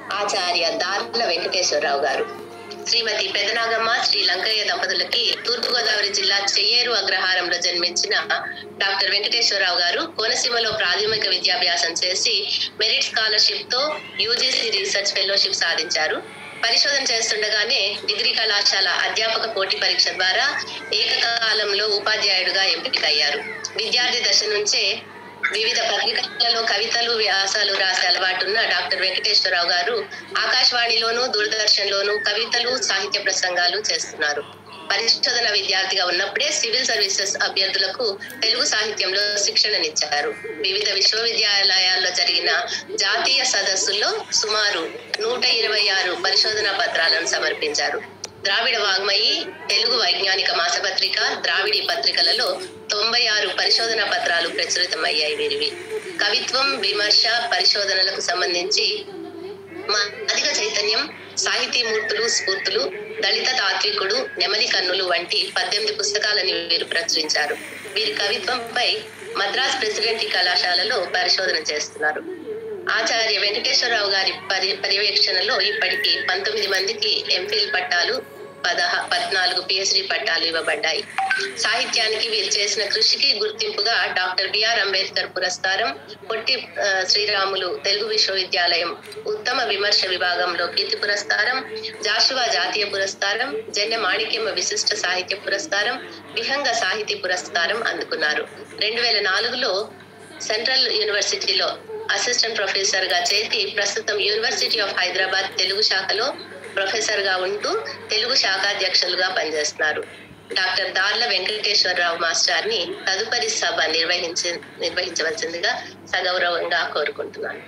ఆచార్య దార్ల వెంకటేశ్వరరావు గారు శ్రీమతి పెదనాగమ్మ శ్రీ లంకయ్య దంపతులకి తూర్పుగోదావరి జిల్లా చెయ్యేరు అగ్రహారంలో జన్మించిన డాక్టర్ వెంకటేశ్వరరావు గారు కోనసీమలో ప్రాథమిక విద్యాభ్యాసం చేసి మెరిట్ స్కాలర్షిప్ తో యూజీసీ రీసెర్చ్ ఫెలోషిప్ సాధించారు పరిశోధన చేస్తుండగానే డిగ్రీ కళాశాల అధ్యాపక పోటీ పరీక్ష ద్వారా ఏకకాలంలో ఉపాధ్యాయుడిగా ఎంపికయ్యారు విద్యార్థి దశ నుంచే వివిధ పత్రికలలో కవితలు వ్యాసాలు రాసే అలవాటున్న డాక్టర్ వెంకటేశ్వరరావు గారు ఆకాశవాణిలోను దూరదర్శన్లోను కవితలు సాహిత్య ప్రసంగాలు చేస్తున్నారు పరిశోధన విద్యార్థిగా ఉన్నప్పుడే సివిల్ సర్వీసెస్ అభ్యర్థులకు తెలుగు సాహిత్యంలో శిక్షణనిచ్చారు వివిధ విశ్వవిద్యాలయాల్లో జరిగిన జాతీయ సదస్సుల్లో సుమారు నూట ఇరవై ఆరు పరిశోధనా పత్రాలను సమర్పించారు ద్రావిడ వాగ్మయి తెలుగు వైజ్ఞానిక మాసపత్రిక ద్రావిడి పత్రికలలో తొంభై ఆరు పరిశోధనా పత్రాలు ప్రచురితమయ్యాయి వీరివి కవిత్వం విమర్శ పరిశోధనలకు సంబంధించి మా అధిక చైతన్యం సాహితీమూర్తులు స్ఫూర్తులు దళిత తాత్వికుడు నెమలి కన్నులు వంటి పద్దెనిమిది పుస్తకాలని వీరు ప్రచురించారు వీరి కవిత్వంపై మద్రాస్ ప్రెసిడెంట్ కళాశాలలో పరిశోధన చేస్తున్నారు ఆచార్య వెంకటేశ్వరరావు గారి పరి పర్యవేక్షణలో ఇప్పటికి పంతొమ్మిది మందికి ఎంఫిల్ పట్టాలు పదహ పద్నాలుగు పిహెచ్డి పట్టాలు ఇవ్వబడ్డాయి సాహిత్యానికి వీరు చేసిన కృషికి గుర్తింపుగా డాక్టర్ బిఆర్ అంబేద్కర్ పురస్కారం పొట్టి ఆ, శ్రీరాములు తెలుగు విశ్వవిద్యాలయం ఉత్తమ విమర్శ విభాగంలో కీర్తి పురస్కారం జాషువా జాతీయ పురస్కారం జన్య మాణిక్యమ్మ విశిష్ట సాహిత్య పురస్కారం విహంగ సాహితీ పురస్కారం అందుకున్నారు రెండు వేల నాలుగులో సెంట్రల్ యూనివర్సిటీలో అసిస్టెంట్ ప్రొఫెసర్ గా చేరి ప్రస్తుతం యూనివర్సిటీ ఆఫ్ హైదరాబాద్ తెలుగు శాఖలో ప్రొఫెసర్ గా ఉంటూ తెలుగు శాఖాధ్యక్షులుగా పనిచేస్తున్నారు డాక్టర్ దార్ల వెంకటేశ్వరరావు మాస్టర్ ని తదుపరి సభ నిర్వహించి నిర్వహించవలసిందిగా సగౌరవంగా కోరుకుంటున్నాను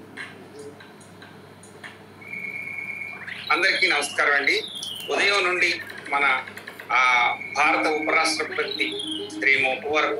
అందరికీ నమస్కారం అండి ఉదయం నుండి మన ఆ భారత ఉపరాష్ట్రపతి శ్రీ మోపు వరకు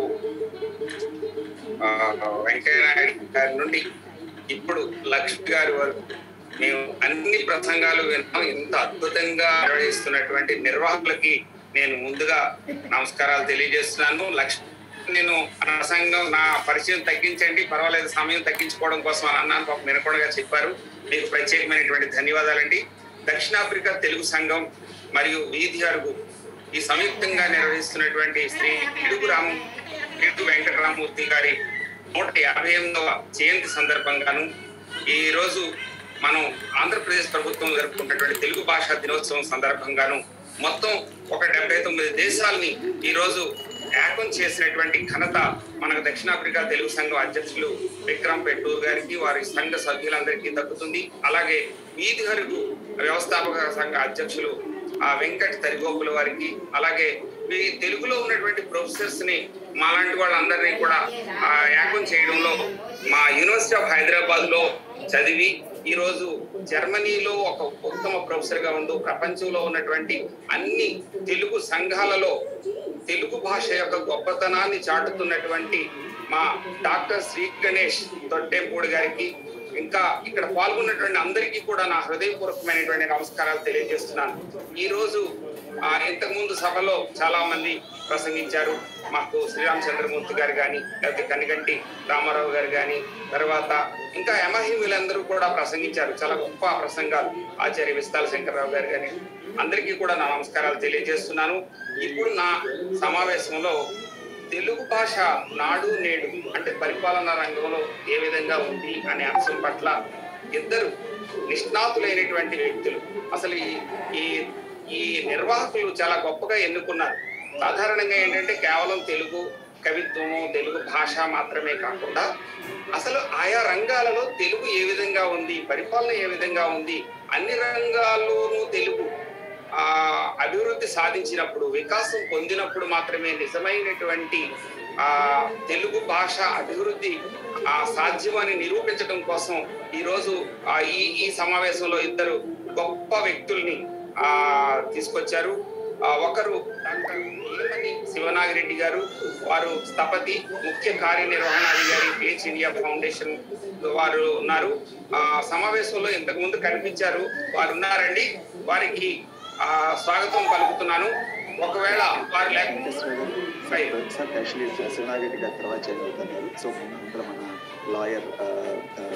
ఆ, వెంకయ్య నాయుడు గారి నుండి ఇప్పుడు లక్ష్మి గారి వరకు మేము అన్ని ప్రసంగాలు విన్నాం ఇంత అద్భుతంగా నిర్వహిస్తున్నటువంటి నిర్వాహకులకి నేను ముందుగా నమస్కారాలు తెలియజేస్తున్నాను లక్ష్మి నేను నా ప్రసంగం నా పరిచయం తగ్గించండి పర్వాలేదు సమయం తగ్గించుకోవడం కోసం అని అన్నాను పాపం వినకుండా చెప్పారు మీకు ప్రత్యేకమైనటువంటి ధన్యవాదాలండి దక్షిణాఫ్రికా తెలుగు సంఘం మరియు వీధి అరుగు ఈ సంయుక్తంగా నిర్వహిస్తున్నటువంటి శ్రీ పిడుగు రామ పిడుగు వెంకటరామూర్తి గారి నూట యాభై ఎనిమిదవ జయంతి సందర్భంగాను ఈ రోజు మనం ఆంధ్రప్రదేశ్ ప్రభుత్వం జరుపుకున్నటువంటి తెలుగు భాషా దినోత్సవం సందర్భంగాను మొత్తం ఒక డెబ్బై తొమ్మిది దేశాలని ఈ రోజు ఏకం చేసినటువంటి ఘనత మనకు దక్షిణాఫ్రికా తెలుగు సంఘం అధ్యక్షులు విక్రమ్ పెట్టూర్ గారికి వారి సంఘ సభ్యులందరికీ దక్కుతుంది అలాగే వీధి హరుగు వ్యవస్థాపక సంఘ అధ్యక్షులు ఆ వెంకట్ తరిగోపుల వారికి అలాగే ఈ తెలుగులో ఉన్నటువంటి ప్రొఫెసర్స్ ని మాలాంటి వాళ్ళందరినీ కూడా ఆ ఏకం చేయడంలో మా యూనివర్సిటీ ఆఫ్ హైదరాబాద్ లో చదివి ఈ రోజు జర్మనీలో ఒక ఉత్తమ ప్రొఫెసర్ గా ఉంటూ ప్రపంచంలో ఉన్నటువంటి అన్ని తెలుగు సంఘాలలో తెలుగు భాష యొక్క గొప్పతనాన్ని చాటుతున్నటువంటి మా డాక్టర్ శ్రీ గణేష్ తొట్టెంపూడి గారికి ఇంకా ఇక్కడ పాల్గొన్నటువంటి అందరికీ కూడా నా హృదయపూర్వకమైనటువంటి నమస్కారాలు తెలియజేస్తున్నాను ఈ రోజు ఆ, ఇంతకు ముందు సభలో చాలా మంది ప్రసంగించారు మాకు శ్రీరామచంద్రమూర్తి గారు కానీ లేకపోతే కనిగంటి రామారావు గారు కానీ తర్వాత ఇంకా వీళ్ళందరూ కూడా ప్రసంగించారు చాలా గొప్ప ప్రసంగాలు ఆచార్య విస్తాల శంకర్రావు గారు కానీ అందరికీ కూడా నా నమస్కారాలు తెలియజేస్తున్నాను ఇప్పుడు నా సమావేశంలో తెలుగు భాష నాడు నేడు అంటే పరిపాలనా రంగంలో ఏ విధంగా ఉంది అనే అంశం పట్ల ఇద్దరు నిష్ణాతులైనటువంటి వ్యక్తులు అసలు ఈ ఈ ఈ నిర్వాహకులు చాలా గొప్పగా ఎన్నుకున్నారు సాధారణంగా ఏంటంటే కేవలం తెలుగు కవిత్వము తెలుగు భాష మాత్రమే కాకుండా అసలు ఆయా రంగాలలో తెలుగు ఏ విధంగా ఉంది పరిపాలన ఏ విధంగా ఉంది అన్ని రంగాల్లోనూ తెలుగు ఆ అభివృద్ధి సాధించినప్పుడు వికాసం పొందినప్పుడు మాత్రమే నిజమైనటువంటి ఆ తెలుగు భాష అభివృద్ధి ఆ సాధ్యమని నిరూపించడం కోసం ఈ రోజు ఆ ఈ ఈ సమావేశంలో ఇద్దరు గొప్ప వ్యక్తుల్ని ఆ తీసుకొచ్చారు ఆ, ఒకరు డాక్టర్ ఈమని శివనాగిరెడ్డి గారు వారు స్థపతి ముఖ్య కార్యనిర్వహణాధికారి పేజ్ ఇండియా ఫౌండేషన్ వారు ఉన్నారు ఆ సమావేశంలో ఇంతకు ముందు కనిపించారు వారు ఉన్నారండి వారికి ఆ స్వాగతం పలుకుతున్నాను ఒకవేళ వారు లేకపోతే ఫైవ్. సార్ యాక్చువల్లీ శివనారెడ్డి గారి తర్వాత చదువుతున్నారు సో ముందర మన లాయర్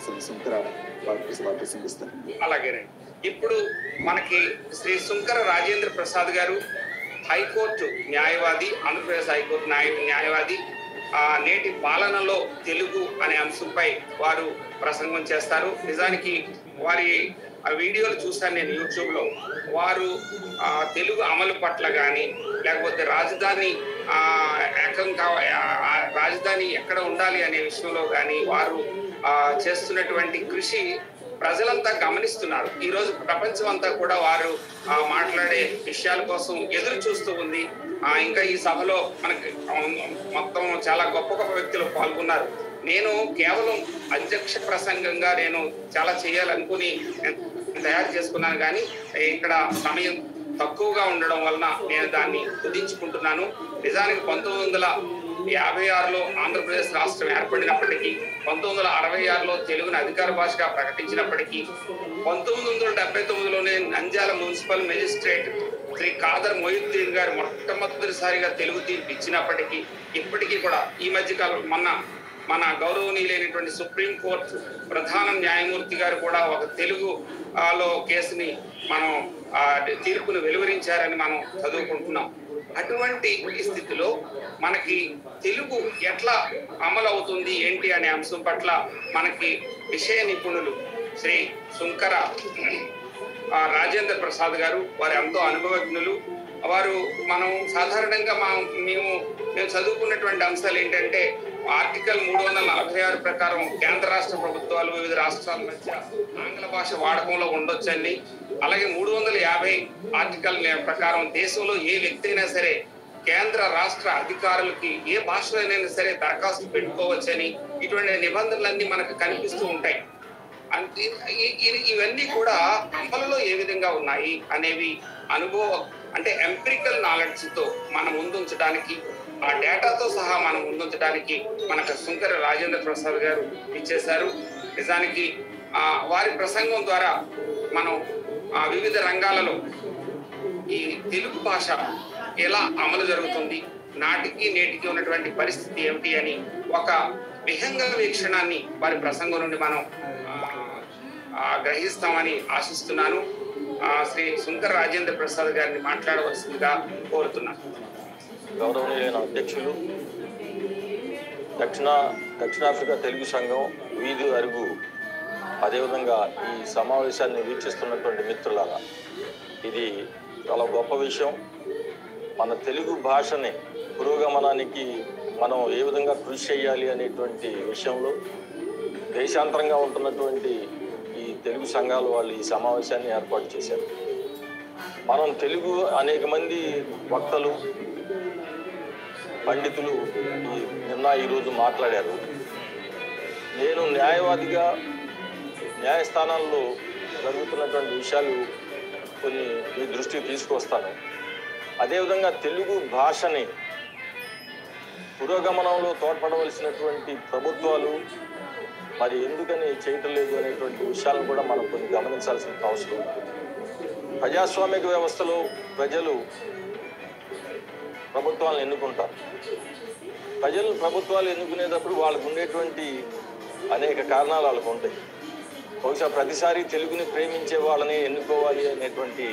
శ్రీ శంకర వారు వారు ప్రసంగిస్తారు అలాగేనండి ఇప్పుడు మనకి శ్రీ శుంకర రాజేంద్ర ప్రసాద్ గారు హైకోర్టు న్యాయవాది ఆంధ్రప్రదేశ్ హైకోర్టు న్యాయ న్యాయవాది ఆ నేటి పాలనలో తెలుగు అనే అంశంపై వారు ప్రసంగం చేస్తారు నిజానికి వారి ఆ వీడియోలు చూశాను నేను యూట్యూబ్ లో వారు ఆ తెలుగు అమలు పట్ల కానీ లేకపోతే రాజధాని ఆ ఏకం కావ ఆ- ఆ రాజధాని ఎక్కడ ఉండాలి అనే విషయంలో కానీ వారు ఆ చేస్తున్నటువంటి కృషి ప్రజలంతా గమనిస్తున్నారు ఈ రోజు ప్రపంచం అంతా కూడా వారు ఆ, మాట్లాడే విషయాల కోసం ఎదురు చూస్తూ ఉంది ఆ, ఇంకా ఈ సభలో మనకి ఆ, మొత్తం చాలా గొప్ప గొప్ప వ్యక్తులు పాల్గొన్నారు నేను కేవలం అధ్యక్ష ప్రసంగంగా నేను చాలా చేయాలనుకుని తయారు చేసుకున్నాను కానీ ఇక్కడ సమయం తక్కువగా ఉండడం వలన నేను దాన్ని కుదించుకుంటున్నాను నిజానికి పంతొమ్మిది వందల యాభై ఆరులో ఆంధ్రప్రదేశ్ రాష్ట్రం ఏర్పడినప్పటికీ పంతొమ్మిది వందల అరవై ఆరులో తెలుగును అధికార భాషగా ప్రకటించినప్పటికీ పంతొమ్మిది వందల డెబ్బై తొమ్మిదిలోనే నంద్యాల మున్సిపల్ మెజిస్ట్రేట్ శ్రీ కాదర్ మొహిద్దీన్ గారు మొట్టమొదటిసారిగా తెలుగు తీర్పు ఇచ్చినప్పటికీ ఇప్పటికీ కూడా ఈ మధ్య కాలం మొన్న మన గౌరవనీయులైనటువంటి సుప్రీం కోర్టు ప్రధాన న్యాయమూర్తి గారు కూడా ఒక తెలుగు ఆ, లో కేసుని మనం ఆ, తీర్పును వెలువరించారని మనం చదువుకుంటున్నాం అటువంటి స్థితిలో మనకి తెలుగు ఎట్లా అమలు అవుతుంది ఏంటి అనే అంశం పట్ల మనకి విషయ నిపుణులు శ్రీ శుంకర ఆ, రాజేంద్ర ప్రసాద్ గారు వారు ఎంతో అనుభవజ్ఞులు వారు మనం సాధారణంగా మా మేము మేము చదువుకున్నటువంటి అంశాలు ఏంటంటే ఆర్టికల్ మూడు వందల నలభై ఆరు ప్రకారం కేంద్ర రాష్ట్ర ప్రభుత్వాలు వివిధ రాష్ట్రాల మధ్య ఆంగ్ల భాష వాడకంలో ఉండొచ్చని అలాగే మూడు వందల యాభై ఆర్టికల్ ప్రకారం దేశంలో ఏ వ్యక్తి అయినా సరే కేంద్ర రాష్ట్ర అధికారులకి ఏ భాషలో అయినా సరే దరఖాస్తు పెట్టుకోవచ్చని ఇటువంటి నిబంధనలన్నీ మనకు కనిపిస్తూ ఉంటాయి అంటే ఈ- ఈ- ఇవన్నీ కూడా అమలులో ఏ విధంగా ఉన్నాయి అనేవి అనుభవం అంటే ఎంపిరికల్ నాలెడ్జ్ తో మన ముందుంచడానికి ఆ డేటాతో సహా మనం ముందుంచడానికి మనకు శంకర రాజేంద్ర ప్రసాద్ గారు ఇచ్చేశారు నిజానికి ఆ వారి ప్రసంగం ద్వారా మనం ఆ వివిధ రంగాలలో ఈ తెలుగు భాష ఎలా అమలు జరుగుతుంది నాటికి నేటికి ఉన్నటువంటి పరిస్థితి ఏమిటి అని ఒక విహంగ వీక్షణాన్ని వారి ప్రసంగం నుండి మనం ఆ, ఆ, గ్రహిస్తామని ఆశిస్తున్నాను ఆ, శ్రీ శంకర్ రాజేంద్ర ప్రసాద్ గారిని మాట్లాడవలసిందిగా కోరుతున్నాను గౌరవనీయులైన అధ్యక్షులు దక్షిణ దక్షిణాఫ్రికా తెలుగు సంఘం వీధి అరుగు అదేవిధంగా ఈ సమావేశాన్ని వీక్షిస్తున్నటువంటి మిత్రులారా ఇది చాలా గొప్ప విషయం మన తెలుగు భాషని పురోగమనానికి మనం ఏ విధంగా కృషి చేయాలి అనేటువంటి విషయంలో దేశాంతరంగా ఉంటున్నటువంటి ఈ తెలుగు సంఘాలు వాళ్ళు ఈ సమావేశాన్ని ఏర్పాటు చేశారు మనం తెలుగు అనేక మంది వక్తలు పండితులు ఈ నిన్న ఈరోజు మాట్లాడారు నేను న్యాయవాదిగా న్యాయస్థానాల్లో జరుగుతున్నటువంటి విషయాలు కొన్ని మీ దృష్టికి తీసుకొస్తాను అదేవిధంగా తెలుగు భాషని పురోగమనంలో తోడ్పడవలసినటువంటి ప్రభుత్వాలు మరి ఎందుకని చేయటం లేదు అనేటువంటి విషయాలను కూడా మనం కొన్ని గమనించాల్సిన అవసరం ఉంది ప్రజాస్వామిక వ్యవస్థలో ప్రజలు ప్రభుత్వాలను ఎన్నుకుంటారు ప్రజలు ప్రభుత్వాలు ఎన్నుకునేటప్పుడు వాళ్ళకు ఉండేటువంటి అనేక కారణాలు వాళ్ళకు ఉంటాయి బహుశా ప్రతిసారి తెలుగుని ప్రేమించే వాళ్ళని ఎన్నుకోవాలి అనేటువంటి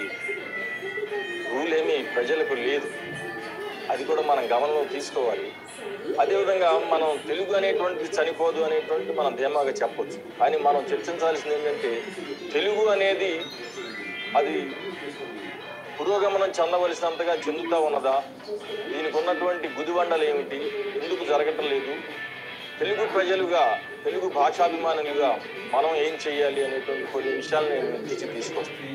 రూల్ ఏమీ ప్రజలకు లేదు అది కూడా మనం గమనంలో తీసుకోవాలి అదేవిధంగా మనం తెలుగు అనేటువంటిది చనిపోదు అనేటువంటి మనం ధీమాగా చెప్పొచ్చు కానీ మనం చర్చించాల్సింది ఏంటంటే తెలుగు అనేది అది పురోగమనం చెందవలసినంతగా చెందుతా ఉన్నదా దీనికి ఉన్నటువంటి గుదిబండలు ఏమిటి ఎందుకు జరగటం లేదు తెలుగు ప్రజలుగా తెలుగు భాషాభిమానులుగా మనం ఏం చేయాలి అనేటువంటి కొన్ని విషయాలు నేను మీ దృష్టికి తీసుకొస్తాను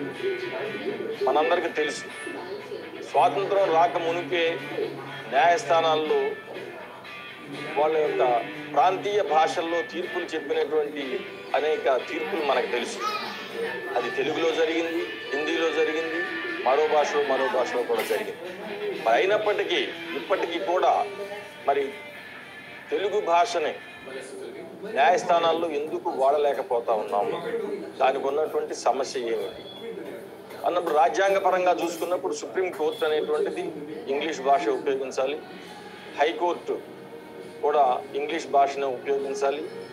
మనందరికీ తెలుసు స్వాతంత్రం రాక మునిపే న్యాయస్థానాల్లో వాళ్ళ యొక్క ప్రాంతీయ భాషల్లో తీర్పులు చెప్పినటువంటి అనేక తీర్పులు మనకు తెలుసు అది తెలుగులో జరిగింది హిందీలో జరిగింది మరో భాషలో మరో భాషలో కూడా జరిగింది మరి అయినప్పటికీ ఇప్పటికీ కూడా మరి తెలుగు భాషని న్యాయస్థానాల్లో ఎందుకు వాడలేకపోతా ఉన్నాము దానికి ఉన్నటువంటి సమస్య ఏమిటి అన్నప్పుడు రాజ్యాంగపరంగా చూసుకున్నప్పుడు సుప్రీం కోర్టు అనేటువంటిది ఇంగ్లీష్ భాష ఉపయోగించాలి హైకోర్టు కూడా ఇంగ్లీష్ భాషను ఉపయోగించాలి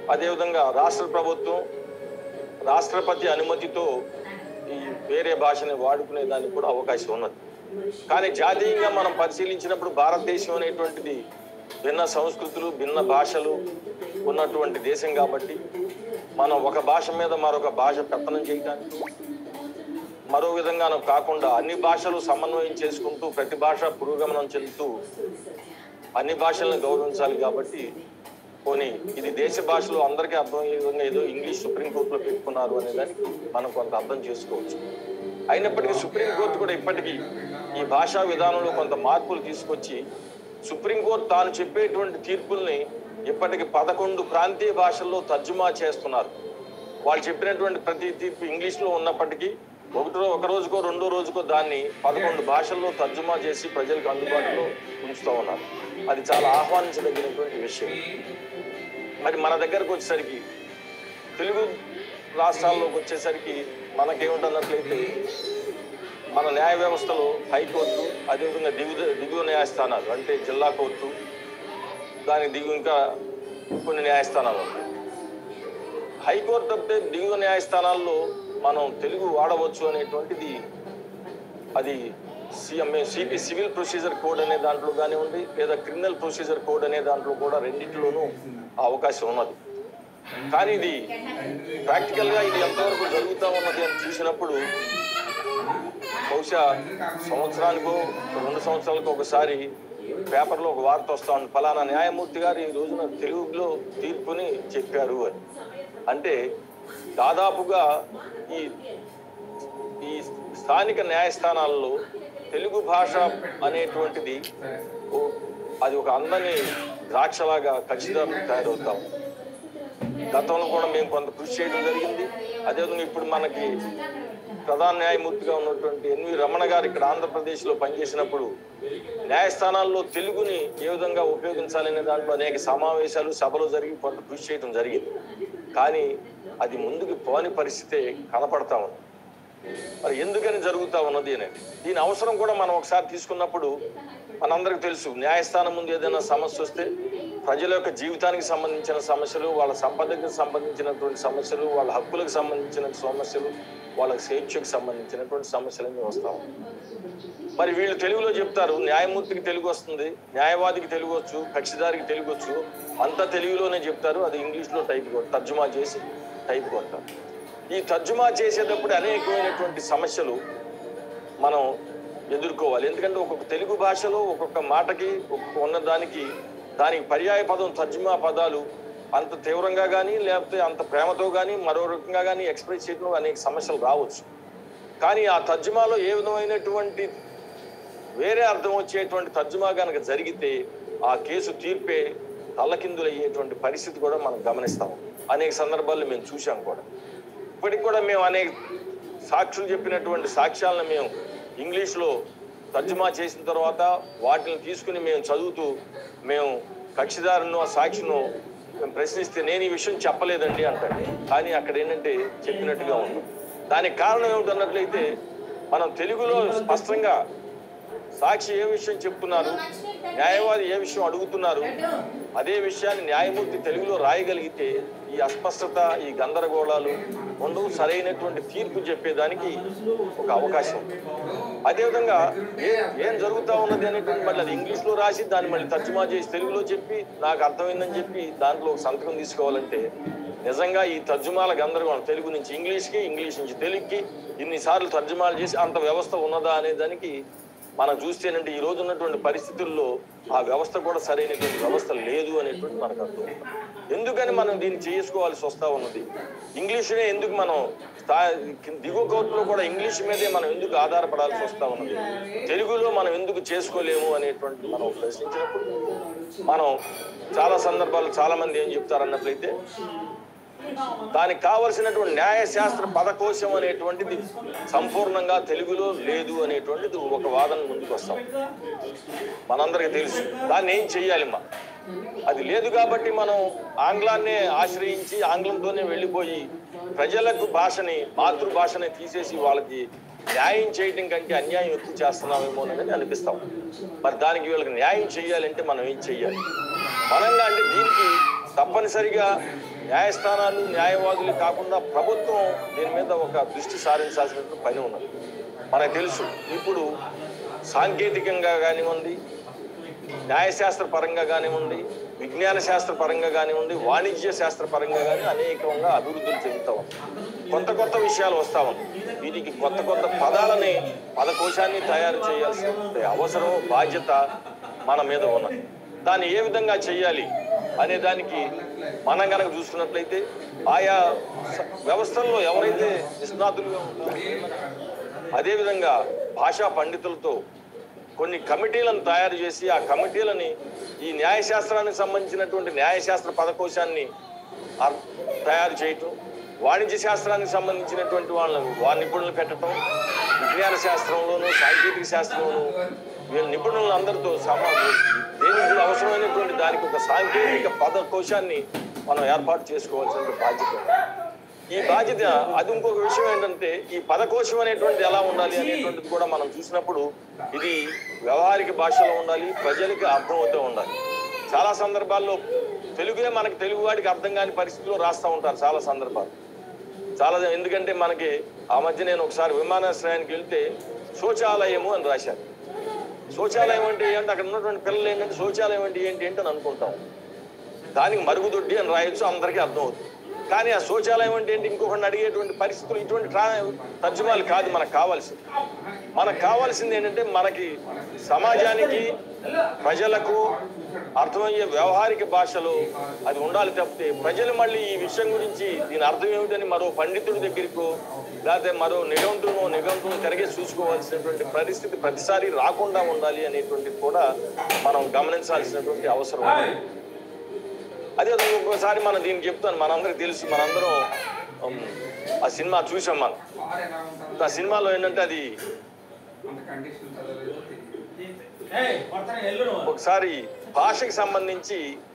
అదేవిధంగా రాష్ట్ర ప్రభుత్వం రాష్ట్రపతి అనుమతితో ఈ వేరే భాషని వాడుకునే దానికి కూడా అవకాశం ఉన్నది కానీ జాతీయంగా మనం పరిశీలించినప్పుడు భారతదేశం అనేటువంటిది భిన్న సంస్కృతులు భిన్న భాషలు ఉన్నటువంటి దేశం కాబట్టి మనం ఒక భాష మీద మరొక భాష పెత్తనం చేయడానికి మరో విధంగాను కాకుండా అన్ని భాషలు సమన్వయం చేసుకుంటూ ప్రతి భాష పురోగమనం చెందుతూ అన్ని భాషలను గౌరవించాలి కాబట్టి పోనీ ఇది దేశ భాషలో అందరికీ అర్థమయ్యే విధంగా ఏదో ఇంగ్లీష్ సుప్రీంకోర్టులో పెట్టుకున్నారు అనే దానికి మనం కొంత అర్థం చేసుకోవచ్చు అయినప్పటికీ సుప్రీంకోర్టు కూడా ఇప్పటికీ ఈ భాషా విధానంలో కొంత మార్పులు తీసుకొచ్చి సుప్రీంకోర్టు తాను చెప్పేటువంటి తీర్పుల్ని ఇప్పటికి పదకొండు ప్రాంతీయ భాషల్లో తర్జుమా చేస్తున్నారు వాళ్ళు చెప్పినటువంటి ప్రతి తీర్పు ఇంగ్లీష్లో ఉన్నప్పటికీ ఒకటి రో- ఒక రోజుకో రెండో రోజుకో దాన్ని పదకొండు భాషల్లో తర్జుమా చేసి ప్రజలకు అందుబాటులో ఉంచుతూ ఉన్నారు అది చాలా ఆహ్వానించదగినటువంటి విషయం మరి మన దగ్గరకు వచ్చేసరికి తెలుగు రాష్ట్రాల్లోకి వచ్చేసరికి మనకేముంటున్నట్లయితే మన న్యాయ వ్యవస్థలో హైకోర్టు అదేవిధంగా దిగువ దిగువ న్యాయస్థానాలు అంటే జిల్లా కోర్టు దానికి దిగు ఇంకా కొన్ని న్యాయస్థానాలు ఉన్నాయి హైకోర్టు తప్పితే దిగువ న్యాయస్థానాల్లో మనం తెలుగు వాడవచ్చు అనేటువంటిది అది CMA CP civil procedure code అనే దాంట్లో కానివ్వండి లేదా క్రిమినల్ ప్రొసీజర్ కోడ్ అనే దాంట్లో కూడా రెండింటిలోనూ ఆ అవకాశం ఉన్నది కానీ ఇది ప్రాక్టికల్గా ఇది ఎంతవరకు జరుగుతూ ఉన్నది అని చూసినప్పుడు బహుశా సంవత్సరానికో రెండు సంవత్సరాలకు ఒకసారి పేపర్లో ఒక వార్త వస్తా ఉంది ఫలానా న్యాయమూర్తి గారు ఈ రోజున తెలుగులో తీర్పుని చెప్పారు అని అంటే దాదాపుగా ఈ ఈ స్థానిక న్యాయస్థానాల్లో తెలుగు భాష అనేటువంటిది ఓ- అది ఒక అందని ద్రాక్షలాగా ఖచ్చితంగా తయారవుతాం గతంలో కూడా మేము కొంత కృషి చేయడం జరిగింది అదేవిధంగా ఇప్పుడు మనకి ప్రధాన న్యాయమూర్తిగా ఉన్నటువంటి ఎన్వి రమణ గారు ఇక్కడ ఆంధ్రప్రదేశ్లో పనిచేసినప్పుడు న్యాయస్థానాల్లో తెలుగుని ఏ విధంగా ఉపయోగించాలనే దాంట్లో అనేక సమావేశాలు సభలు జరిగి కొంత కృషి చేయడం జరిగింది కానీ అది ముందుకు పోని పరిస్థితే కనపడతా ఉంది మరి ఎందుకని జరుగుతా ఉన్నది అనేది దీని అవసరం కూడా మనం ఒకసారి తీసుకున్నప్పుడు మనందరికి తెలుసు న్యాయస్థానం ముందు ఏదైనా సమస్య వస్తే ప్రజల యొక్క జీవితానికి సంబంధించిన సమస్యలు వాళ్ళ సంపదకు సంబంధించినటువంటి సమస్యలు వాళ్ళ హక్కులకు సంబంధించిన సమస్యలు వాళ్ళ స్వేచ్ఛకు సంబంధించినటువంటి సమస్యలన్నీ వస్తాం మరి వీళ్ళు తెలుగులో చెప్తారు న్యాయమూర్తికి తెలుగు వస్తుంది న్యాయవాదికి తెలుగు వచ్చు కక్షిదారికి తెలుగు వచ్చు అంతా తెలుగులోనే చెప్తారు అది ఇంగ్లీష్లో టైప్ కొ- తర్జుమా చేసి టైప్ కొడతారు ఈ తర్జుమా చేసేటప్పుడు అనేకమైనటువంటి సమస్యలు మనం ఎదుర్కోవాలి ఎందుకంటే ఒక్కొక్క తెలుగు భాషలో ఒక్కొక్క మాటకి ఒక్కొక్క ఉన్నదానికి దానికి పర్యాయ పదం తర్జుమా పదాలు అంత తీవ్రంగా కానీ లేకపోతే అంత ప్రేమతో కానీ మరో రకంగా కానీ ఎక్స్ప్రెస్ చేయడం అనేక సమస్యలు రావచ్చు కానీ ఆ తర్జుమాలో ఏ విధమైనటువంటి వేరే అర్థం వచ్చేటువంటి తర్జుమా కనుక జరిగితే ఆ కేసు తీర్పే తల్లకిందులయ్యేటువంటి పరిస్థితి కూడా మనం గమనిస్తాం అనేక సందర్భాల్లో మేము చూసాం కూడా ఇప్పటికి కూడా మేము అనేక సాక్షులు చెప్పినటువంటి సాక్ష్యాలను మేము ఇంగ్లీష్లో తర్జుమా చేసిన తర్వాత వాటిని తీసుకుని మేము చదువుతూ మేము కక్షిదారును ఆ సాక్షిను మేము ప్రశ్నిస్తే నేను ఈ విషయం చెప్పలేదండి అంటాడు కానీ అక్కడ ఏంటంటే చెప్పినట్టుగా ఉంది దానికి కారణం ఏమిటన్నట్లయితే మనం తెలుగులో స్పష్టంగా సాక్షి ఏ విషయం చెప్తున్నారు న్యాయవాది ఏ విషయం అడుగుతున్నారు అదే విషయాన్ని న్యాయమూర్తి తెలుగులో రాయగలిగితే ఈ అస్పష్టత ఈ గందరగోళాలు ఉండవు సరైనటువంటి తీర్పు చెప్పేదానికి ఒక అవకాశం ఉంది. అదేవిధంగా ఏ ఏం జరుగుతా ఉన్నది అనేటువంటి మళ్ళీ అది ఇంగ్లీష్లో రాసి దాన్ని మళ్ళీ తర్జుమా చేసి తెలుగులో చెప్పి నాకు అర్థమైందని చెప్పి దాంట్లో ఒక సంతకం తీసుకోవాలంటే నిజంగా ఈ తర్జుమాల గందరగోళం తెలుగు నుంచి ఇంగ్లీష్కి ఇంగ్లీష్ నుంచి తెలుగుకి ఇన్నిసార్లు తర్జుమాలు చేసి అంత వ్యవస్థ ఉన్నదా అనే దానికి మనం చూస్తేనంటే ఈ రోజు ఉన్నటువంటి పరిస్థితుల్లో ఆ వ్యవస్థ కూడా సరైనటువంటి వ్యవస్థ లేదు అనేటువంటి మనకు అర్థం ఎందుకని మనం దీన్ని చేసుకోవాల్సి వస్తా ఉన్నది ఇంగ్లీషునే ఎందుకు మనం స్థా- దిగువ కోర్టులో కూడా ఇంగ్లీష్ మీదే మనం ఎందుకు ఆధారపడాల్సి వస్తా ఉన్నది తెలుగులో మనం ఎందుకు చేసుకోలేము అనేటువంటి మనం ప్రశ్నించినప్పుడు మనం చాలా సందర్భాలు చాలా మంది ఏం చెప్తారన్నట్లయితే దానికి కావలసినటువంటి న్యాయశాస్త్ర పదకోశం అనేటువంటిది సంపూర్ణంగా తెలుగులో లేదు అనేటువంటిది ఒక వాదన ముందుకు వస్తాం మనందరికీ తెలుసు దాన్ని ఏం చెయ్యాలి మా అది లేదు కాబట్టి మనం ఆంగ్లాన్నే ఆశ్రయించి ఆంగ్లంతోనే వెళ్ళిపోయి ప్రజలకు భాషని మాతృభాషని తీసేసి వాళ్ళకి న్యాయం చేయటం కంటే అన్యాయం ఎక్కువ చేస్తున్నామేమో అనేది అనిపిస్తాం మరి దానికి వీళ్ళకి న్యాయం చేయాలంటే మనం ఏం చెయ్యాలి మనంగా అంటే దీనికి తప్పనిసరిగా న్యాయస్థానాలు న్యాయవాదులు కాకుండా ప్రభుత్వం దీని మీద ఒక దృష్టి సారించాల్సిన పని ఉన్నది మనకు తెలుసు ఇప్పుడు సాంకేతికంగా కానివ్వండి న్యాయశాస్త్ర పరంగా కానివ్వండి విజ్ఞాన శాస్త్ర పరంగా కానివ్వండి వాణిజ్య శాస్త్ర పరంగా కానీ అనేకంగా అభివృద్ధులు చెందుతా ఉంది కొత్త కొత్త విషయాలు వస్తా ఉన్నాయి వీటికి కొత్త కొత్త పదాలని పదకోశాన్ని తయారు చేయాల్సిన అవసరం బాధ్యత మన మీద ఉన్నది దాన్ని ఏ విధంగా చేయాలి అనే దానికి మనం కనుక చూసుకున్నట్లయితే ఆయా స- వ్యవస్థల్లో ఎవరైతే నిష్ణాతులుగా ఉంటారో అదేవిధంగా భాషా పండితులతో కొన్ని కమిటీలను తయారు చేసి ఆ కమిటీలని ఈ న్యాయశాస్త్రానికి సంబంధించినటువంటి న్యాయశాస్త్ర పదకోశాన్ని అర్- తయారు చేయటం వాణిజ్య శాస్త్రానికి సంబంధించినటువంటి వాళ్ళని వారి నిపుణులు పెట్టడం విజ్ఞాన శాస్త్రంలోను సాంకేతిక శాస్త్రంలోను వీళ్ళ నిపుణులు అందరితో సమా దేనికి అవసరమైనటువంటి దానికి ఒక సాంకేతిక పదకోశాన్ని మనం ఏర్పాటు చేసుకోవాల్సిన బాధ్యత ఉంది. ఈ బాధ్యత అది ఇంకొక విషయం ఏంటంటే ఈ పదకోశం అనేటువంటిది ఎలా ఉండాలి అనేటువంటిది కూడా మనం చూసినప్పుడు ఇది వ్యవహారిక భాషలో ఉండాలి ప్రజలకి అర్థమవుతూ ఉండాలి చాలా సందర్భాల్లో తెలుగే మనకి తెలుగు వాడికి అర్థం కాని పరిస్థితిలో రాస్తూ ఉంటారు చాలా సందర్భాలు చాలా ఎందుకంటే మనకి ఆ మధ్య నేను ఒకసారి విమానాశ్రయానికి వెళ్తే శౌచాలయము అని రాశారు శౌచాలయం అంటే ఏంటి అక్కడ ఉన్నటువంటి పిల్లలు ఏంటంటే శౌచాలయం అంటే ఏంటి ఏంటి అని అనుకుంటాం దానికి మరుగుదొడ్డి అని రాయొచ్చు అందరికీ అర్థమవుతుంది కానీ ఆ శౌచాలయం అంటే ఏంటి ఇంకొకరిని అడిగేటువంటి పరిస్థితులు ఇటువంటి ట్రా తర్జుమాలు కాదు మనకు కావాల్సింది మనకు కావాల్సింది ఏంటంటే మనకి సమాజానికి ప్రజలకు అర్థమయ్యే వ్యవహారిక భాషలో అది ఉండాలి తప్పితే ప్రజలు మళ్ళీ ఈ విషయం గురించి దీని అర్థం ఏమిటని మరో పండితుడి దగ్గరికో లేకపోతే మరో నిఘంటునో నిఘంటును తిరిగేసి చూసుకోవాల్సినటువంటి పరిస్థితి ప్రతిసారి రాకుండా ఉండాలి అనేటువంటిది కూడా మనం గమనించాల్సినటువంటి అవసరం ఉంది అదే విధంగా ఒక్కోసారి మనం దీనికి చెప్తాను మనందరికి తెలుసు మనందరం ఉమ్, ఆ సినిమా చూసాం మనం ఆ సినిమాలో ఏంటంటే అది ఒకసారి భాషకి సంబంధించి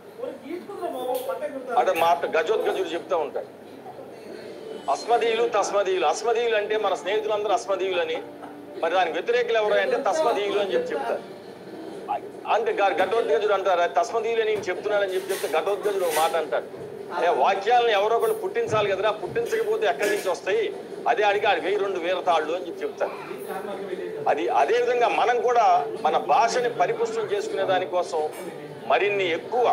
అదే మాట గజోద్గజుడు చెప్తా ఉంటాడు అస్మదీయులు తస్మదీయులు అస్మదీయులు అంటే మన స్నేహితులందరూ అస్మదీయులు అని మరి దానికి వ్యతిరేకులు ఎవరు అంటే తస్మదీయులు అని చెప్పి చెప్తారు అంటే గ- ఘటోద్గజుడు అంటారు "అది తస్మదీయులు అని నేను చెప్తున్నానని చెప్పి చెప్తే ఘటోద్గజుడు ఒక మాట అంటాడు ఏ వాక్యాలను ఎవరో ఒకరు పుట్టించాలి కదరా పుట్టించకపోతే ఎక్కడి నుంచి వస్తాయి అదే అడిగి ఆడి వెయ్యి రెండు వేల తాళ్ళు అని చెప్పి చెప్తారు అది అదే విధంగా మనం కూడా మన భాషని పరిపుష్టం చేసుకునే దానికోసం మరిన్ని ఎక్కువ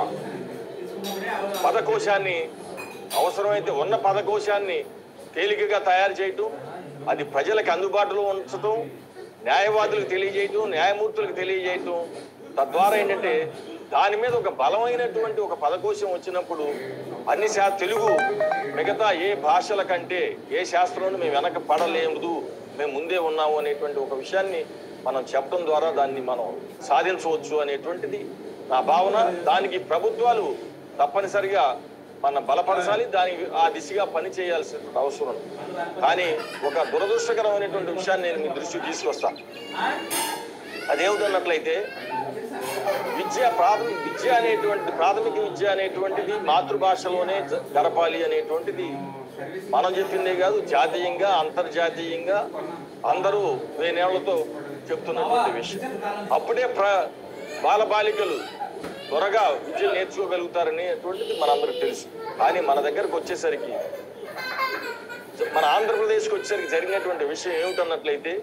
పదకోశాన్ని అవసరమైతే ఉన్న పదకోశాన్ని తేలికగా తయారు చేయటం అది ప్రజలకు అందుబాటులో ఉంచటం న్యాయవాదులకు తెలియజేయటం న్యాయమూర్తులకు తెలియజేయటం తద్వారా ఏంటంటే దాని మీద ఒక బలమైనటువంటి ఒక పదకోశం వచ్చినప్పుడు అన్ని శా తెలుగు మిగతా ఏ భాషల కంటే ఏ శాస్త్రంలో మేము వెనక పడలేదు మేము ముందే ఉన్నాము అనేటువంటి ఒక విషయాన్ని మనం చెప్పడం ద్వారా దాన్ని మనం సాధించవచ్చు అనేటువంటిది నా భావన దానికి ప్రభుత్వాలు తప్పనిసరిగా మన బలపరచాలి దానికి ఆ దిశగా పని చేయాల్సిన అవసరం ఉంది. కానీ ఒక దురదృష్టకరమైనటువంటి విషయాన్ని నేను మీ దృష్టికి తీసుకొస్తాను అదేమిటన్నట్లయితే విద్య ప్రాథమిక విద్య అనేటువంటి ప్రాథమిక విద్య అనేటువంటిది మాతృభాషలోనే జ- గడపాలి అనేటువంటిది మనం చెప్పిందే కాదు జాతీయంగా అంతర్జాతీయంగా అందరూ వేనేళ్లతో చెప్తున్నటువంటి విషయం అప్పుడే ప్ర బాలబాలికలు త్వరగా విద్య నేర్చుకోగలుగుతారనేటువంటిది మనందరికి తెలుసు కానీ మన దగ్గరకు వచ్చేసరికి మన ఆంధ్రప్రదేశ్కి వచ్చేసరికి జరిగినటువంటి విషయం ఏమిటన్నట్లయితే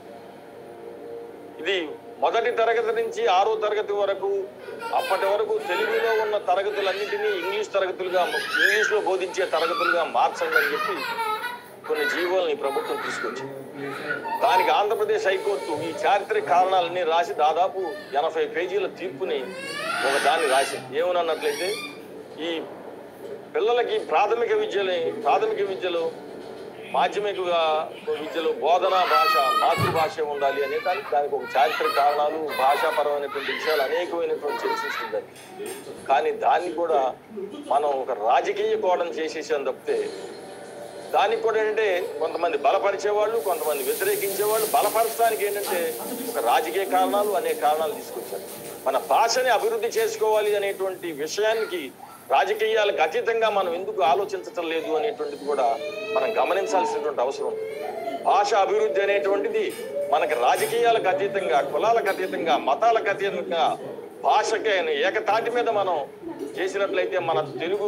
ఇది మొదటి తరగతి నుంచి ఆరో తరగతి వరకు అప్పటి వరకు తెలుగులో ఉన్న తరగతులన్నింటినీ ఇంగ్లీష్ తరగతులుగా ఇంగ్లీష్లో బోధించే తరగతులుగా మార్చండి అని చెప్పి కొన్ని జీవోల్ని ప్రభుత్వం తీసుకొచ్చింది దానికి ఆంధ్రప్రదేశ్ హైకోర్టు ఈ చారిత్రక కారణాలన్నీ రాసి దాదాపు ఎనభై పేజీల తీర్పుని ఒక దాన్ని రాసింది ఏమనన్నట్లయితే ఈ పిల్లలకి ప్రాథమిక విద్యని ప్రాథమిక విద్యలో మాధ్యమిక విద్యలో బోధనా భాష మాతృభాష ఉండాలి అనే దానికి దానికి ఒక చారిత్రక కారణాలు భాషాపరమైనటువంటి విషయాలు అనేకమైనటువంటి చర్చిస్తుంది కానీ దాన్ని కూడా మనం ఒక రాజకీయ కోణం చేసేసాం తప్పితే దానికి కూడా ఏంటంటే కొంతమంది బలపరిచేవాళ్ళు కొంతమంది వ్యతిరేకించేవాళ్ళు బలపరచడానికి ఏంటంటే ఒక రాజకీయ కారణాలు అనే కారణాలు తీసుకొచ్చారు మన భాషని అభివృద్ధి చేసుకోవాలి అనేటువంటి విషయానికి రాజకీయాలకు అతీతంగా మనం ఎందుకు ఆలోచించటం లేదు అనేటువంటిది కూడా మనం గమనించాల్సినటువంటి అవసరం ఉంది. భాష అభివృద్ధి అనేటువంటిది మనకి రాజకీయాలకు అతీతంగా కులాలకు అతీతంగా మతాలకు అతీతంగా భాషకి ఏకతాటి మీద మనం చేసినట్లయితే మన తెలుగు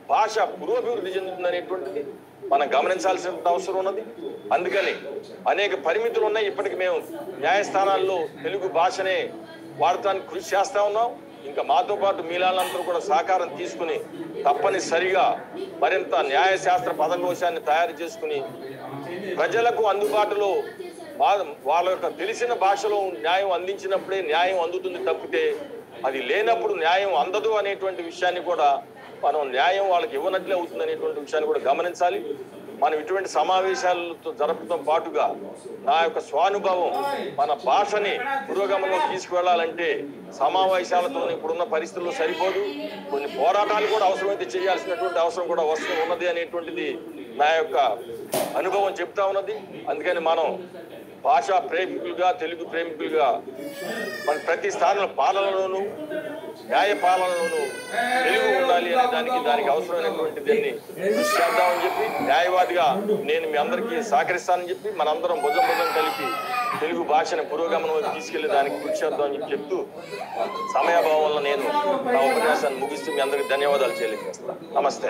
భాష పురోభివృద్ధి చెందుతుందనేటువంటిది మనం గమనించాల్సిన అవసరం ఉన్నది అందుకని అనేక పరిమితులు ఉన్నాయి ఇప్పటికి మేము న్యాయస్థానాల్లో తెలుగు భాషనే వాడటానికి కృషి చేస్తా ఉన్నాం ఇంకా మాతో పాటు మీలాలందరూ కూడా సహకారం తీసుకుని తప్పనిసరిగా మరింత న్యాయశాస్త్ర పదకోశాన్ని తయారు చేసుకుని ప్రజలకు అందుబాటులో వా- వాళ్ళ యొక్క తెలిసిన భాషలో న్యాయం అందించినప్పుడే న్యాయం అందుతుంది తప్పితే అది లేనప్పుడు న్యాయం అందదు అనేటువంటి విషయాన్ని కూడా మనం న్యాయం వాళ్ళకి ఇవ్వనట్లే అవుతుంది అనేటువంటి విషయాన్ని కూడా గమనించాలి మనం ఇటువంటి సమావేశాలతో జరపడం పాటుగా నా యొక్క స్వానుభవం మన భాషని పురోగమనంలో తీసుకువెళ్ళాలంటే సమావేశాలతో ఇప్పుడున్న పరిస్థితుల్లో సరిపోదు కొన్ని పోరాటాలు కూడా అవసరమైతే చేయాల్సినటువంటి అవసరం కూడా వస్తూ ఉన్నది అనేటువంటిది నా యొక్క అనుభవం చెప్తా ఉన్నది అందుకని మనం భాషా ప్రేమికులుగా తెలుగు ప్రేమికులుగా మన ప్రతి స్థానంలో పాలనలోనూ న్యాయ పాలనలోనూ తెలుగు ఉండాలి అనే దానికి దానికి అవసరమైనటువంటి దాన్ని కృషి చేద్దామని చెప్పి న్యాయవాదిగా నేను మీ అందరికీ సహకరిస్తానని చెప్పి మనందరం భుజం భుజం కలిపి తెలుగు భాషను పురోగమనం తీసుకెళ్లే దానికి కృషి చేద్దామని చెప్పి చెప్తూ సమయాభావం వల్ల నేను నా ఉపన్యాసాన్ని ముగిస్తూ మీ అందరికీ ధన్యవాదాలు తెలియజేస్తాను నమస్తే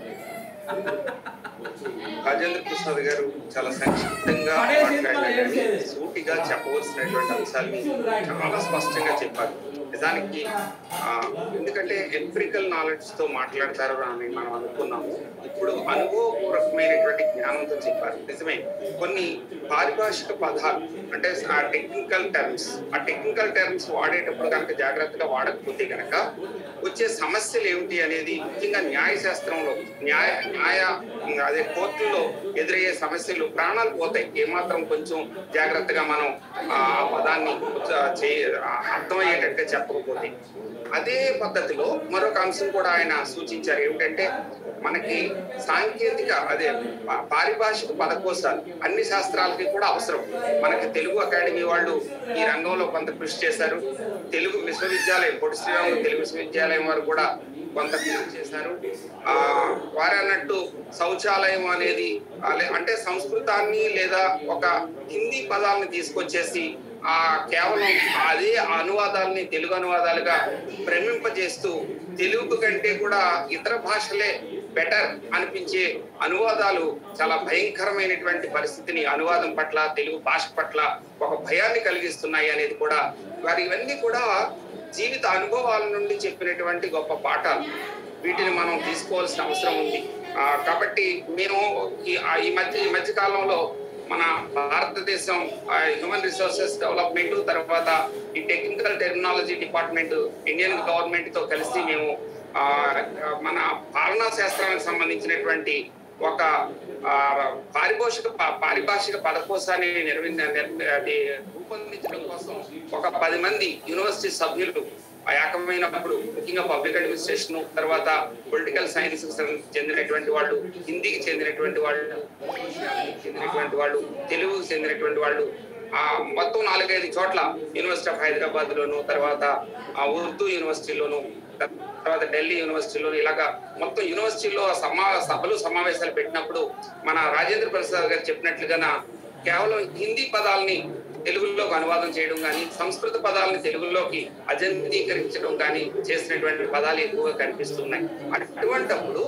రాజేంద్ర ప్రసాద్ గారు చాలా సంక్షిప్తంగా మాట్లాడినా కానీ సూటిగా చెప్పవలసినటువంటి అంశాన్ని చాలా స్పష్టంగా చెప్పారు నిజానికి ఆ, ఎందుకంటే ఎంపిరికల్ నాలెడ్జ్ తో మాట్లాడతారు అని మనం అనుకున్నాము ఇప్పుడు అనుభవపూర్వకమైనటువంటి జ్ఞానంతో చెప్పారు నిజమే కొన్ని పారిభాషిక పదాలు అంటే ఆ టెక్నికల్ టర్మ్స్ ఆ టెక్నికల్ టర్మ్స్ వాడేటప్పుడు కనుక జాగ్రత్తగా వాడకపోతే కనుక వచ్చే సమస్యలు ఏమిటి అనేది ముఖ్యంగా న్యాయశాస్త్రంలో న్యాయ న్యాయ అదే కోర్టుల్లో ఎదురయ్యే సమస్యలు ప్రాణాలు పోతాయి ఏమాత్రం కొంచెం జాగ్రత్తగా మనం ఆ పదాన్ని ఆ, చే- ఆ, అర్థమయ్యేటట్టుగా చెప్పకపోతే అదే పద్ధతిలో మరొక అంశం కూడా ఆయన సూచించారు ఏమిటంటే మనకి సాంకేతిక అదే పా- పారిభాషిక పదకోశాలు అన్ని శాస్త్రాలకి కూడా అవసరం మనకి తెలుగు అకాడమీ వాళ్ళు ఈ రంగంలో కొంత కృషి చేశారు తెలుగు విశ్వవిద్యాలయం పొడి శ్రీరాములు తెలుగు విశ్వవిద్యాలయం వారు కూడా కొంత కృషి చేశారు ఆ వారు అన్నట్టు శౌచాలయం అనేది అలే- అంటే సంస్కృతాన్ని లేదా ఒక హిందీ పదాలను తీసుకొచ్చేసి ఆ కేవలం అదే అనువాదాలని తెలుగు అనువాదాలుగా భ్రమింపజేస్తూ తెలుగు కంటే కూడా ఇతర భాషలే బెటర్ అనిపించే అనువాదాలు చాలా భయంకరమైనటువంటి పరిస్థితిని అనువాదం పట్ల తెలుగు భాష పట్ల ఒక భయాన్ని కలిగిస్తున్నాయి అనేది కూడా వారి ఇవన్నీ కూడా జీవిత అనుభవాల నుండి చెప్పినటువంటి గొప్ప పాఠాలు వీటిని మనం తీసుకోవాల్సిన అవసరం ఉంది ఆ, కాబట్టి మేము ఈ ఆ, ఈ మధ్య ఈ మధ్య కాలంలో మన భారతదేశం హ్యూమన్ రిసోర్సెస్ డెవలప్మెంట్ తర్వాత ఈ technical technology department Indian government తో కలిసి మేము ఆ, మన పాలనా శాస్త్రానికి సంబంధించినటువంటి ఒక ఆ, పారిభాషిక ప- పారిభాషిక పదకోశాన్ని నిర్మి నిర్- అది రూపొందించడం కోసం ఒక పది మంది యూనివర్సిటీ సభ్యులు ఆ ఏకమైనప్పుడు ముఖ్యంగా పబ్లిక్ అడ్మినిస్ట్రేషన్ తర్వాత పొలిటికల్ సైన్స్ చెందినటువంటి వాళ్ళు హిందీకి చెందినటువంటి వాళ్ళు సోషియాలజీకి చెందినటువంటి వాళ్ళు తెలుగుకి చెందినటువంటి వాళ్ళు ఆ మొత్తం నాలుగైదు చోట్ల యూనివర్సిటీ ఆఫ్ హైదరాబాద్ లోను తర్వాత ఆ ఉర్దూ యూనివర్సిటీలోను తర్వాత ఢిల్లీ యూనివర్సిటీలో ఇలాగా మొత్తం యూనివర్సిటీలో సమా సభలు సమావేశాలు పెట్టినప్పుడు మన రాజేంద్ర ప్రసాద్ గారు చెప్పినట్లుగా కేవలం హిందీ పదాలని తెలుగులోకి అనువాదం చేయడం కానీ సంస్కృత పదాలని తెలుగులోకి అజంతీకరించడం కానీ చేసినటువంటి పదాలు ఎక్కువగా కనిపిస్తున్నాయి అటువంటప్పుడు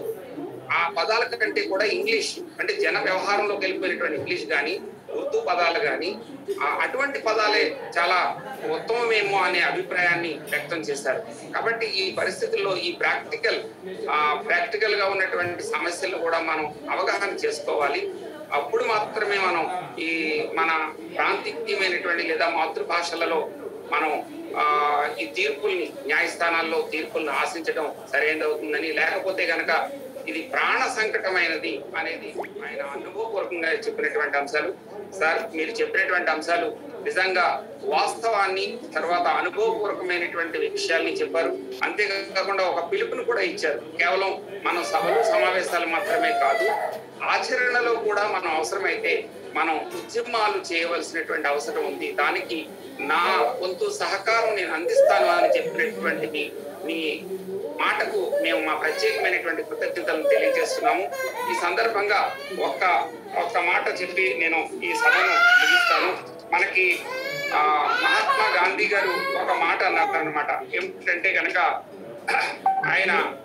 ఆ పదాల కంటే కూడా ఇంగ్లీష్ అంటే జన వ్యవహారంలోకి వెళ్ళిపోయినటువంటి ఇంగ్లీష్ కానీ ఉర్దూ పదాలు కానీ అటువంటి పదాలే చాలా ఉత్తమమేమో అనే అభిప్రాయాన్ని వ్యక్తం చేశారు కాబట్టి ఈ పరిస్థితుల్లో ఈ ప్రాక్టికల్ ప్రాక్టికల్ గా ఉన్నటువంటి సమస్యలు కూడా మనం అవగాహన చేసుకోవాలి అప్పుడు మాత్రమే మనం ఈ మన ప్రాంతీయమైనటువంటి లేదా మాతృభాషలలో మనం ఆ ఈ తీర్పుల్ని న్యాయస్థానాల్లో తీర్పుల్ని ఆశించడం సరైనది అవుతుందని లేకపోతే గనక ఇది ప్రాణ సంకటమైనది అనేది ఆయన అనుభవపూర్వకంగా చెప్పినటువంటి అంశాలు సార్ మీరు చెప్పినటువంటి అంశాలు నిజంగా వాస్తవాన్ని తర్వాత అనుభవపూర్వకమైనటువంటి విషయాల్ని చెప్పారు అంతేకాకుండా ఒక పిలుపును కూడా ఇచ్చారు కేవలం మనం సభలు సమావేశాలు మాత్రమే కాదు ఆచరణలో కూడా మనం అవసరమైతే మనం ఉద్యమాలు చేయవలసినటువంటి అవసరం ఉంది దానికి నా వంతు సహకారం నేను అందిస్తాను అని చెప్పినటువంటి మీ మీ మాటకు మేము మా ప్రత్యేకమైనటువంటి కృతజ్ఞతలను తెలియజేస్తున్నాము ఈ సందర్భంగా ఒక్క ఒక్క మాట చెప్పి నేను ఈ సభను ముగిస్తాను మనకి ఆ మహాత్మా గాంధీ గారు ఒక మాట అన్నారు అనమాట ఏమిటంటే కనుక ఆయన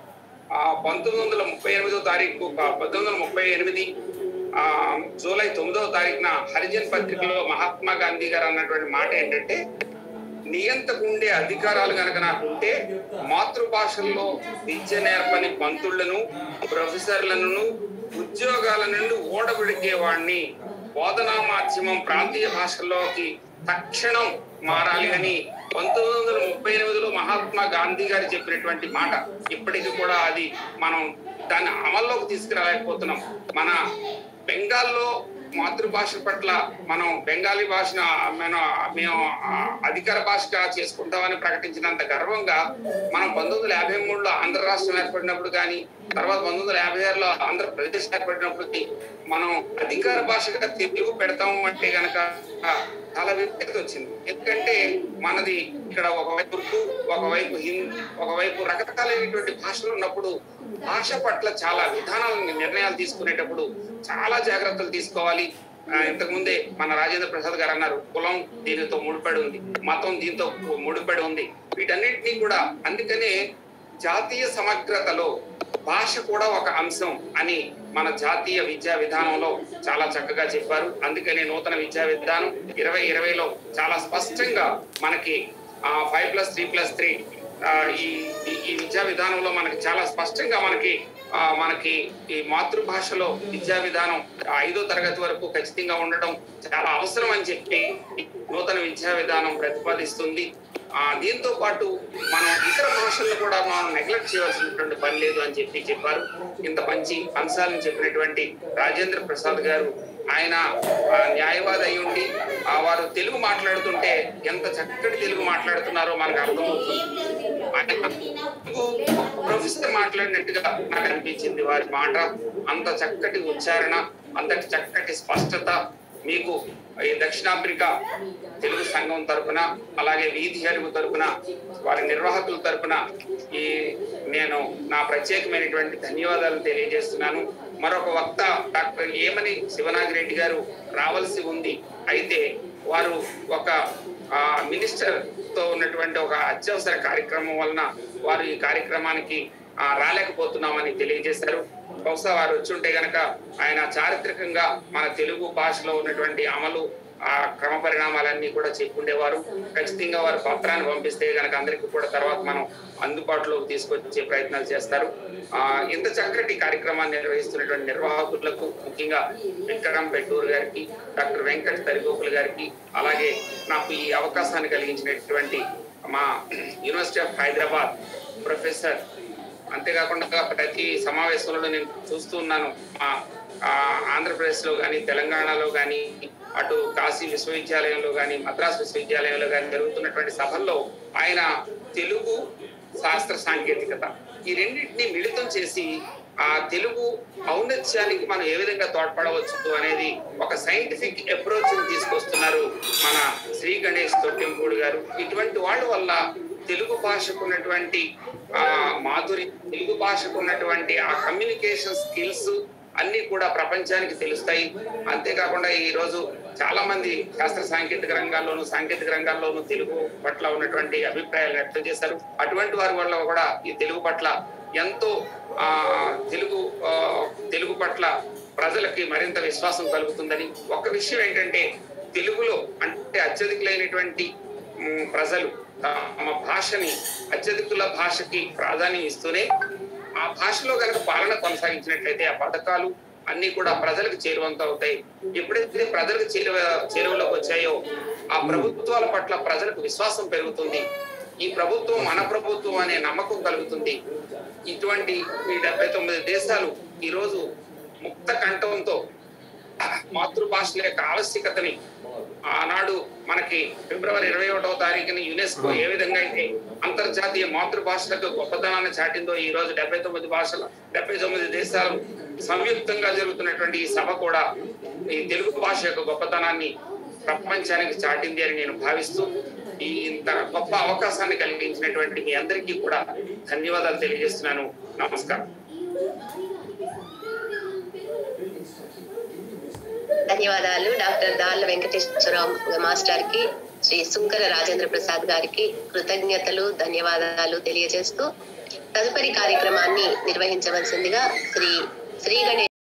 ఆ పంతొమ్మిది వందల ముప్పై ఎనిమిదో తారీఖు ఆ, పంతొమ్మిది వందల ముప్పై ఎనిమిది ఆ జూలై తొమ్మిదవ తారీఖున హరిజన్ పత్రికలో మహాత్మా గాంధీ గారు అన్నటువంటి మాట ఏంటంటే నియంతకు ఉండే అధికారాలు గనక నాకు ఉంటే మాతృభాషల్లో విద్య నేర్పని పంతుళ్లను ప్రొఫెసర్లను ఉద్యోగాల నుండి ఓడబిడికేవాడిని బోధనా మాధ్యమం ప్రాంతీయ భాషల్లోకి తక్షణం మారాలి అని పంతొమ్మిది వందల ముప్పై ఎనిమిదిలో మహాత్మా గాంధీ గారు చెప్పినటువంటి మాట ఇప్పటికీ కూడా అది మనం దాన్ని అమల్లోకి తీసుకురాలేకపోతున్నాం మన బెంగాల్లో మాతృభాష పట్ల మనం బెంగాలీ భాషను మనం మేము ఆ, అధికార భాషగా చేసుకుంటామని ప్రకటించినంత గర్వంగా మనం పంతొమ్మిది వందల యాభై మూడులో ఆంధ్ర రాష్ట్రం ఏర్పడినప్పుడు కానీ తర్వాత పంతొమ్మిది వందల యాభై ఆరులో ఆంధ్రప్రదేశ్ ఏర్పడినప్పటికీ మనం అధికార భాషగా తెలుగు పెడతాము అంటే గనక ఆ, చాలా వ్యక్తి వచ్చింది ఎందుకంటే మనది ఇక్కడ ఒకవైపు ఉర్దూ ఒకవైపు హిందీ ఒకవైపు రకరకాలైనటువంటి భాషలు ఉన్నప్పుడు భాష పట్ల చాలా విధానాలను నిర్ణయాలు తీసుకునేటప్పుడు చాలా జాగ్రత్తలు తీసుకోవాలి ఆ, ఇంతకు ముందే మన రాజేంద్ర ప్రసాద్ గారు అన్నారు కులం దీనితో ముడిపడి ఉంది మతం దీంతో ముడిపడి ఉంది వీటన్నిటినీ కూడా అందుకనే జాతీయ సమగ్రతలో భాష కూడా ఒక అంశం అని మన జాతీయ విద్యా విధానంలో చాలా చక్కగా చెప్పారు అందుకనే నూతన విద్యా విధానం ఇరవై ఇరవైలో చాలా స్పష్టంగా మనకి five plus three plus three ఈ ఈ- ఈ విద్యా విధానంలో మనకి చాలా స్పష్టంగా మనకి ఆ, మనకి ఈ మాతృభాషలో విద్యా విధానం ఐదో తరగతి వరకు ఖచ్చితంగా ఉండడం చాలా అవసరం అని చెప్పి నూతన విద్యా విధానం ప్రతిపాదిస్తుంది ఆ దీంతో పాటు మనం ఇతర భాషలను కూడా మనం నెగ్లెక్ట్ చేయాల్సినటువంటి పని లేదు అని చెప్పి చెప్పారు ఇంత మంచి అంశాలను చెప్పినటువంటి రాజేంద్ర ప్రసాద్ గారు ఆయన ఆ, న్యాయవాది అయి ఉండి ఆ, వారు తెలుగు మాట్లాడుతుంటే ఎంత చక్కటి తెలుగు మాట్లాడుతున్నారో మనకు అర్థమవుతుంది ఆయన ప్రొఫెసర్ మాట్లాడినట్టుగా నాకు అనిపించింది వారి మాట అంత చక్కటి ఉచ్చారణ అంతటి చక్కటి స్పష్టత మీకు ఈ దక్షిణాఫ్రికా తెలుగు సంఘం తరపున అలాగే వీధి అరుగు తరపున వారి నిర్వాహకుల తరపున ఈ నేను నా ప్రత్యేకమైనటువంటి ధన్యవాదాలు తెలియజేస్తున్నాను మరొక వక్త డాక్టర్ ఏమని శివనాగిరెడ్డి గారు రావాల్సి ఉంది అయితే వారు ఒక ఆ, మినిస్టర్ తో ఉన్నటువంటి ఒక అత్యవసర కార్యక్రమం వలన వారు ఈ కార్యక్రమానికి ఆ, రాలేకపోతున్నామని తెలియజేశారు బహుశా వారు వచ్చి ఉంటే గనక ఆయన చారిత్రకంగా మన తెలుగు భాషలో ఉన్నటువంటి అమలు ఆ క్రమ పరిణామాలన్నీ కూడా చెప్పుండేవారు ఖచ్చితంగా వారు పత్రాన్ని పంపిస్తే గనక అందరికీ కూడా తర్వాత మనం అందుబాటులోకి తీసుకొచ్చే ప్రయత్నాలు చేస్తారు ఆ ఇంత చక్కటి కార్యక్రమాన్ని నిర్వహిస్తున్నటువంటి నిర్వాహకులకు ముఖ్యంగా వెంకటరాం పెట్టూరు గారికి డాక్టర్ వెంకట తరిగోకులు గారికి అలాగే నాకు ఈ అవకాశాన్ని కలిగించినటువంటి మా యూనివర్సిటీ ఆఫ్ హైదరాబాద్ ప్రొఫెసర్ అంతేకాకుండా ప్రతి సమావేశంలో నేను చూస్తూ ఉన్నాను మా ఆ, ఆంధ్రప్రదేశ్లో కానీ తెలంగాణలో కానీ అటు కాశీ విశ్వవిద్యాలయంలో కానీ మద్రాస్ విశ్వవిద్యాలయంలో కానీ జరుగుతున్నటువంటి సభల్లో ఆయన తెలుగు శాస్త్ర సాంకేతికత ఈ రెండింటిని మిళితం చేసి ఆ తెలుగు ఔన్నత్యానికి మనం ఏ విధంగా తోడ్పడవచ్చు అనేది ఒక సైంటిఫిక్ అప్రోచ్ తీసుకొస్తున్నారు మన శ్రీ గణేష్ తొట్టింపూడి గారు ఇటువంటి వాళ్ళ వల్ల తెలుగు భాషకు ఉన్నటువంటి ఆ మాధురి తెలుగు భాషకు ఉన్నటువంటి ఆ కమ్యూనికేషన్ స్కిల్స్ అన్ని కూడా ప్రపంచానికి తెలుస్తాయి అంతేకాకుండా ఈ రోజు చాలా మంది శాస్త్ర సాంకేతిక రంగాల్లోనూ సాంకేతిక రంగాల్లోనూ తెలుగు పట్ల ఉన్నటువంటి అభిప్రాయాలు వ్యక్తం చేశారు అటువంటి వారి వల్ల కూడా ఈ తెలుగు పట్ల ఎంతో ఆ తెలుగు ఆ, తెలుగు పట్ల ప్రజలకి మరింత విశ్వాసం కలుగుతుందని ఒక విషయం ఏంటంటే తెలుగులో అంటే అత్యధికులైనటువంటి మ్, ప్రజలు తమ భాషని అత్యధికుల భాషకి ప్రాధాన్యం ఇస్తూనే ఆ భాషలో కనుక పాలన కొనసాగించినట్లయితే ఆ పథకాలు అన్ని కూడా ప్రజలకు చేరువంత అవుతాయి ఎప్పుడైతే ప్రజలకు చేరువ చేరువలోకి వచ్చాయో ఆ ప్రభుత్వాల పట్ల ప్రజలకు విశ్వాసం పెరుగుతుంది ఈ ప్రభుత్వం మన ప్రభుత్వం అనే నమ్మకం కలుగుతుంది ఇటువంటి ఈ డెబ్బై తొమ్మిది దేశాలు ఈ రోజు ముక్త కంఠంతో మాతృభాషల యొక్క ఆవశ్యకతని ఆనాడు మనకి ఫిబ్రవరి ఇరవై ఒకటవ తారీఖున యునెస్కో ఏ విధంగా అయితే అంతర్జాతీయ మాతృభాషలకు గొప్పతనాన్ని చాటిందో ఈ రోజు డెబ్బై తొమ్మిది భాషల డెబ్బై తొమ్మిది దేశాలు సంయుక్తంగా జరుగుతున్నటువంటి ఈ సభ కూడా ఈ తెలుగు భాష యొక్క గొప్పతనాన్ని ప్రపంచానికి చాటింది అని నేను భావిస్తూ ఈ ఇంత గొప్ప అవకాశాన్ని కలిగించినటువంటి మీ అందరికీ కూడా ధన్యవాదాలు తెలియజేస్తున్నాను నమస్కారం ధన్యవాదాలు డాక్టర్ దాళ్ళ వెంకటేశ్వరరావు మాస్టర్ కి శ్రీ సుంకర రాజేంద్ర ప్రసాద్ గారికి కృతజ్ఞతలు ధన్యవాదాలు తెలియజేస్తూ తదుపరి కార్యక్రమాన్ని నిర్వహించవలసిందిగా శ్రీ శ్రీ గణేష్